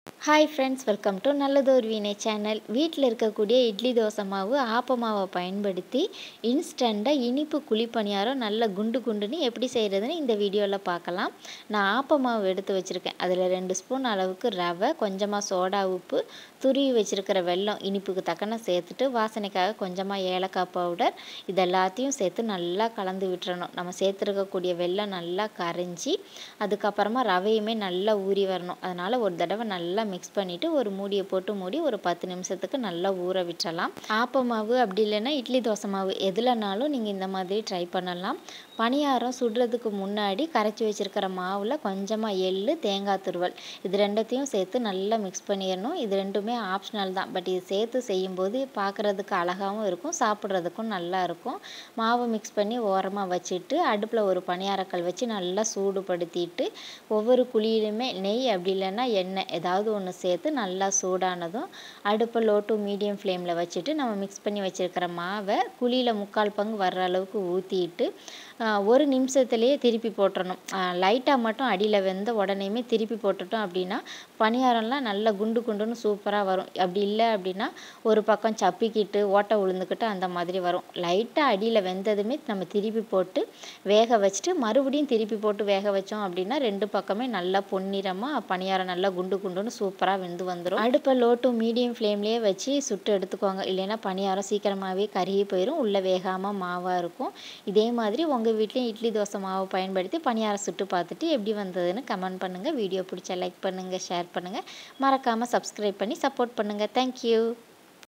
hi friends welcome to நல்லதொரு வீணை channel வீட்டில் இருக்கக்கூடிய இட்லி தோசை மாவு ஆப்ப மாவை பயன்படுத்தி இன்ஸ்டண்ட்டாக இனிப்பு குழிப்பணியாரம் நல்ல குண்டு குண்டுன்னு எப்படி செய்கிறதுன்னு இந்த வீடியோவில் பார்க்கலாம் நான் ஆப்ப மாவு எடுத்து வச்சுருக்கேன் அதில் ரெண்டு ஸ்பூன் அளவுக்கு ரவை கொஞ்சமாக சோடா உப்பு துருவி வச்சுருக்கிற வெல்லம் இனிப்புக்கு தக்கன சேர்த்துட்டு வாசனைக்காக கொஞ்சமாக ஏலக்காய் பவுடர் இது எல்லாத்தையும் சேர்த்து நல்லா கலந்து விட்டுறணும் நம்ம சேர்த்துருக்கக்கூடிய வெல்லம் நல்லா கரைஞ்சி அதுக்கப்புறமா ரவையுமே நல்லா ஊறி வரணும் அதனால் ஒரு தடவை நல்லா மிக்ஸ் பண்ணிவிட்டு ஒரு மூடியை போட்டு மூடி ஒரு பத்து நிமிஷத்துக்கு நல்லா ஊற விட்டுறலாம் ஆப்ப மாவு அப்படி இல்லைன்னா இட்லி தோசை மாவு எதுலனாலும் நீங்கள் இந்த மாதிரி ட்ரை பண்ணலாம் பணியாரம் சுடுறதுக்கு முன்னாடி கரைச்சி வச்சுருக்கிற மாவில் கொஞ்சமாக எள் தேங்காய் துருவல் இது ரெண்டத்தையும் சேர்த்து நல்லா மிக்ஸ் பண்ணிடணும் இது ரெண்டுமே ஆப்ஷனல் தான் பட் இது சேர்த்து செய்யும்போது பார்க்குறதுக்கு அழகாகவும் இருக்கும் சாப்பிட்றதுக்கும் நல்லா இருக்கும் மாவு மிக்ஸ் பண்ணி ஓரமாக வச்சுட்டு அடுப்பில் ஒரு பணியாரக்கல் வச்சு நல்லா சூடுபடுத்திட்டு ஒவ்வொரு குழியிலுமே நெய் அப்படி இல்லைன்னா எண்ணெய் ஏதாவது ஒன்று சேர்த்து நல்லா சூடானதும் அடுப்பை லோ டு மீடியம் ஃப்ளேமில் வச்சுட்டு நம்ம மிக்ஸ் பண்ணி வச்சுருக்கிற மாவை குழியில் முக்கால் பங்கு வர்ற அளவுக்கு ஊற்றிட்டு ஒரு நிமிஷத்துலேயே திருப்பி போட்டுறணும் லைட்டாக மட்டும் அடியில் வெந்த உடனேயுமே திருப்பி போட்டுட்டோம் அப்படின்னா பணியாரம்லாம் நல்லா குண்டு குண்டுன்னு சூப்பராக வரும் அப்படி இல்லை அப்படின்னா ஒரு பக்கம் சப்பிக்கிட்டு ஓட்டை உளுந்துக்கிட்டு அந்த மாதிரி வரும் லைட்டாக அடியில் வெந்ததுமே நம்ம திருப்பி போட்டு வேக வச்சுட்டு மறுபடியும் திருப்பி போட்டு வேக வச்சோம் அப்படின்னா ரெண்டு பக்கமே நல்லா பொன்னிறமாக பணியாரம் நல்லா குண்டு குண்டுன்னு சூப்பராக வெந்து வந்துடும் அடுப்பை லோ டு மீடியம் ஃப்ளேம்லேயே வச்சு சுட்டு எடுத்துக்கோங்க இல்லைன்னா பணியாரம் சீக்கிரமாகவே கருகி போயிடும் உள்ளே வேகாமல் மாவாக இருக்கும் இதே மாதிரி உங்கள் வீட்லேயும் இட்லி தோசை மாவு பயன்படுத்தி பணியாரம் சுட்டு பார்த்துட்டு எப்படி வந்ததுன்னு கமெண்ட் பண்ணுங்கள் வீடியோ பிடிச்சா லைக் பண்ணுங்கள் ஷேர் பண்ணுங்கள் மறக்காமல் சப்ஸ்கிரைப் பண்ணி சப்போர்ட் பண்ணுங்கள் தேங்க்யூ